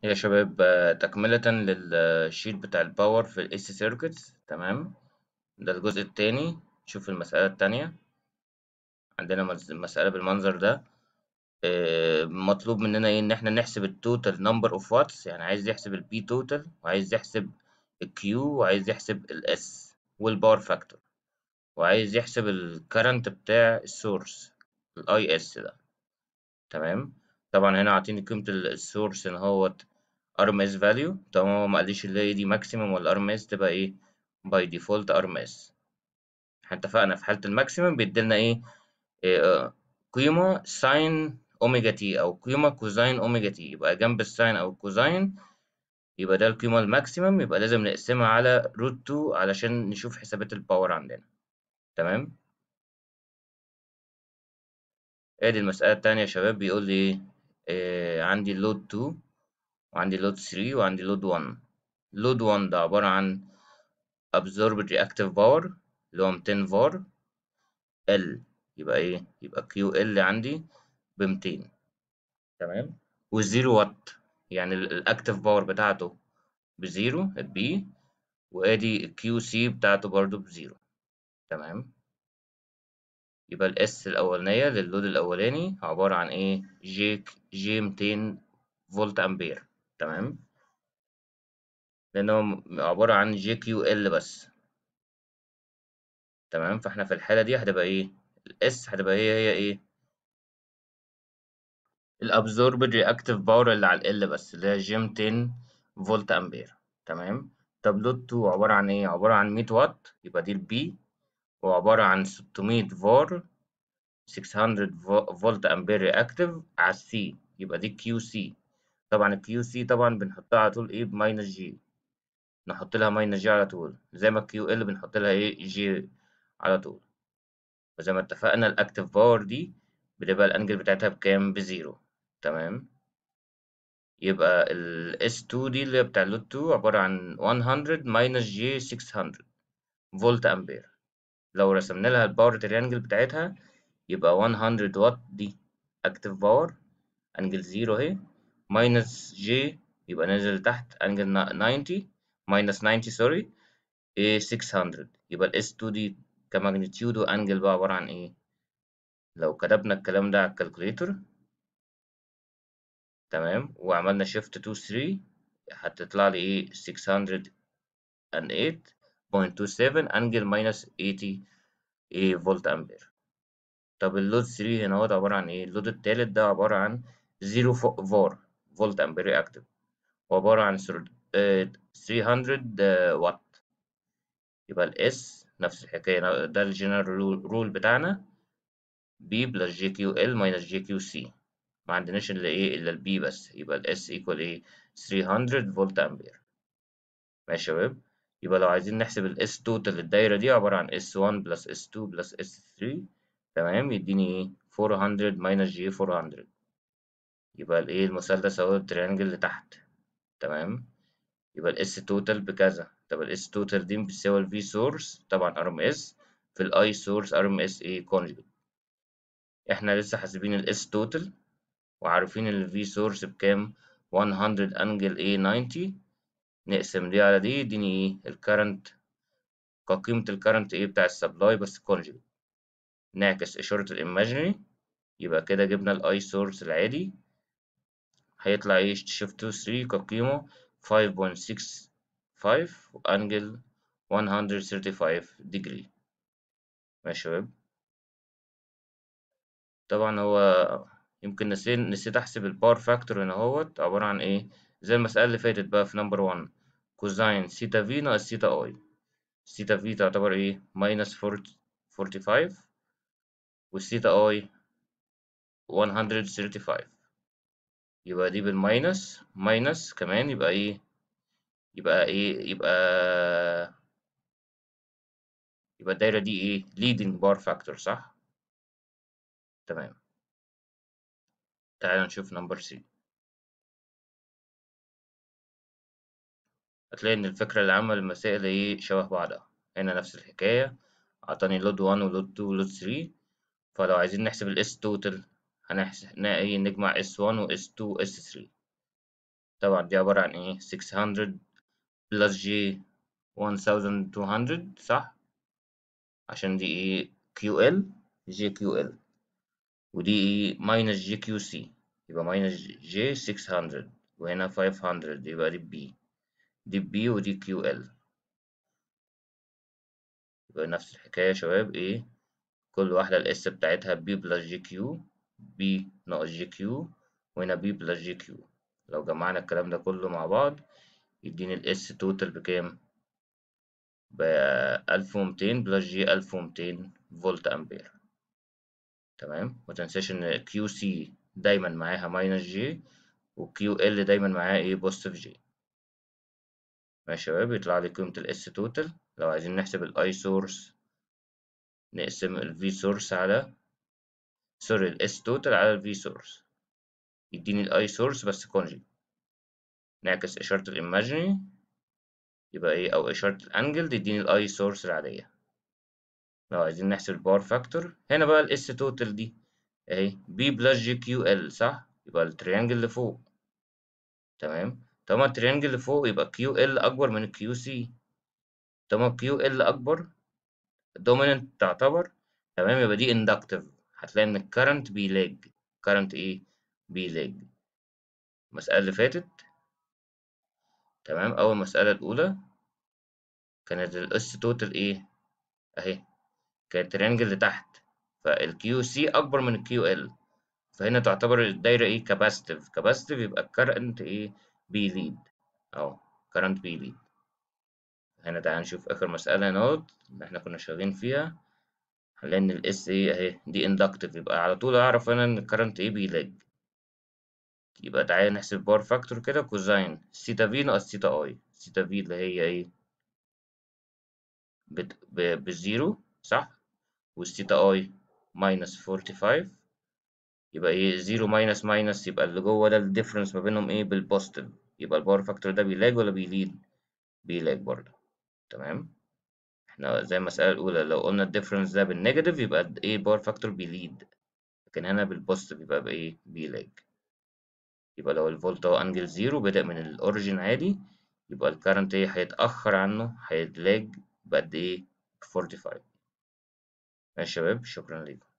يا شباب آه، تكملة للشيت بتاع الباور في الاي سي سيركتس تمام ده الجزء التاني شوف المسألة التانية عندنا مس- مسألة بالمنظر ده آه، مطلوب مننا ايه ان احنا نحسب التوتال نمبر اوف واتس يعني عايز يحسب البي توتال وعايز يحسب الكيو وعايز يحسب الاس والباور فاكتور وعايز يحسب الكرنت بتاع السورس الاي اس ده تمام طبعا هنا عاطيني قيمة السورس ان هو RMS value طبعا هو مقاليش اللي هي دي maximum ولا RMS تبقى ايه by default RMS احنا اتفقنا في حالة الماكسيمم بيديلنا ايه, إيه آه، قيمة ساين اوميجا تي او قيمة كوزين اوميجا تي يبقى جنب الساين او الكوزين يبقى ده القيمة الماكسيمم يبقى لازم نقسمها على روت 2 علشان نشوف حسابات الباور عندنا تمام ادي المسألة التانية يا شباب بيقول لي ايه آه، عندي لود 2 وعندي لود 3 وعندي لود 1 لود 1 ده عبارة عن absorbed reactive power اللي هو 200 فار ال يبقى ايه يبقى كيو ال عندي ب 200 تمام والزيرو وات يعني الاكتف باور بتاعته بزيرو البي وادي الكيو سي بتاعته برضو بزيرو تمام يبقى الاس الاولانيه للود الاولاني عباره عن ايه جي جي 200 فولت امبير تمام لانه عباره عن جي كيو ال بس تمام فاحنا في الحاله دي هتبقى ايه الاس هتبقى هي هي ايه الابزوربد رياكتيف باور اللي على ال بس اللي هي جي 200 فولت امبير تمام طب لود 2 عباره عن ايه عباره عن 100 واط يبقى دي البي وعباره عن 600 فار 600 فولت امبير رياكتيف على السي يبقى دي كيو سي طبعا الكيو سي طبعا بنحطها على طول ايه بماينس جي نحط لها ماينس جي على طول زي ما الكيو ال بنحط لها ايه جي على طول وزي ما اتفقنا الاكتيف باور دي بتبقى الانجل بتاعتها بكام بزيرو تمام يبقى ال S2 دي اللي هي بتاع اللود 2 عبارة عن 100 minus J 600 فولت أمبير لو رسمنا لها الباور تريانجل بتاعتها يبقى 100 واط دي أكتيف باور أنجل زيرو أهي minus J يبقى نازل تحت أنجل 90 minus 90 سوري إيه 600 يبقى ال S2 دي كماجنتيود وأنجل بقى عبارة عن إيه لو كتبنا الكلام ده على الكالكوليتر تمام وعملنا شيفت 2 3 هتطلع لي ايه 608.27 انجل ماينس 80 ايه فولت امبير طب اللود 3 هنا هو عبارة عن ايه اللود التالت ده عبارة عن 0 فار فولت امبير رياكتيف وعبارة عن 300 وات يبقى الاس نفس الحكاية ده الجنرال رول بتاعنا بي بلس جي كيو ال ماينس جي كيو سي ما عندناش الا ايه الا البي بس يبقى الاس ايكوال ايه 300 فولت امبير ماشي يا شباب يبقى لو عايزين نحسب الاس توتال للدايره دي عباره عن اس 1 بلس اس 2 بلس اس 3 تمام يديني ايه 400 ماينس جي 400 يبقى الايه المثلث اهو التريانجل اللي تحت تمام يبقى الاس توتال بكذا طب الاس توتال دي بتساوي الفي سورس طبعا ار ام اس في الاي سورس ار ام اس ايه كونجوجيت احنا لسه حاسبين الاس توتال وعارفين ال V source بكام 100 انجل A 90 نقسم دي على دي يديني ايه الكرنت كقيمة الكرنت ايه بتاع السبلاي بس كونجوجيت نعكس إشارة الإيماجينري يبقى كده جبنا الأي سورس العادي هيطلع ايه شيفت 3 كقيمة 5.65 وأنجل 135 degree ماشي يا شباب طبعا هو يمكن نسيت نسيت احسب الباور فاكتور هنا اهوت عبارة عن ايه زي المسألة اللي فاتت بقى في نمبر 1 كوزين سيتا في ناقص سيتا اي سيتا في تعتبر ايه ماينس 45 والسيتا اي 135 يبقى دي بالماينس ماينس كمان يبقى ايه يبقى ايه يبقى يبقى الدايرة دي ايه leading bar factor صح تمام تعالى نشوف نمبر سي هتلاقي إن الفكرة العامة للمسائل إيه شبه بعضها هنا نفس الحكاية عطاني لود 1 ولود 2 ولود 3 فلو عايزين نحسب ال S توتال هنحسب إيه نجمع S1 و S2 و S3 طبعا دي عبارة عن ايه 600 بلس جي 1200 صح عشان دي ايه كيو ال جي كيو ال ودي ايه ماينس جي كيو سي يبقى ماينس جي 600 وهنا 500 يبقى دي بي دي بي ودي كيو ال يبقى نفس الحكاية يا شباب ايه كل واحدة الاس بتاعتها بي بلس جي كيو بي ناقص جي كيو وهنا بي بلس جي كيو لو جمعنا الكلام ده كله مع بعض يديني الاس توتال بكام بألف ومتين بلس جي ألف ومتين فولت أمبير تمام متنساش إن كيو سي دايما معاها ماينس جي وكيو ال دايما معاها ايه بوزيتيف جي ماشي يا شباب يطلع لي قيمة الاس توتال لو عايزين نحسب الاي سورس نقسم الفي سورس على سوري الاس توتال على الفي سورس يديني الاي سورس بس كونجي نعكس إشارة الإيماجيني يبقى إيه أو إشارة الأنجل يديني الأي سورس العادية لو عايزين نحسب الباور فاكتور هنا بقى الإس توتال دي أهي بي بلس جي كيو إل صح يبقى التريانجل اللي فوق تمام طالما التريانجل اللي فوق يبقى كيو إل أكبر من الكيو سي طالما كيو إل أكبر دوميننت تعتبر تمام يبقى دي اندكتيف هتلاقي إن الكرنت بيلاج كرنت إيه بيلاج المسألة اللي فاتت تمام أول مسألة الأولى كانت الإس توتال إيه أهي كانت تريانجل لتحت فالكيو سي أكبر من الكيو إل فهنا تعتبر الدايرة إيه كاباسيتيف كاباسيتيف يبقى الكرنت إيه بيليد أهو كرنت بيليد هنا تعالى نشوف آخر مسألة نوت اللي إحنا كنا شغالين فيها هنلاقي إن الإس إيه أهي دي إندكتيف يبقى على طول أعرف أنا إن الكرنت إيه بيلاج يبقى تعالى نحسب باور فاكتور كده كوزاين سيتا في ناقص سيتا اي سيتا في اللي هي ايه بالزيرو صح والسيتا اي ماينس فورتي فايف يبقى ايه زيرو ماينس ماينس يبقى اللي جوه ده الديفرنس ما بينهم ايه بالبوزيتيف يبقى الباور فاكتور ده بيلاج ولا بيليد بيلاج برضه تمام احنا زي المسألة الأولى لو قلنا الديفرنس ده بالنيجاتيف يبقى ايه الباور فاكتور بيليد لكن هنا بالبوزيتيف يبقى بايه بيلاج يبقى لو الفولت هو انجل زيرو بدأ من الأوريجين عادي يبقى الكارنت ايه هيتأخر عنه هيتلاج بقد ايه 45 ماشي يا شباب شكرا لكم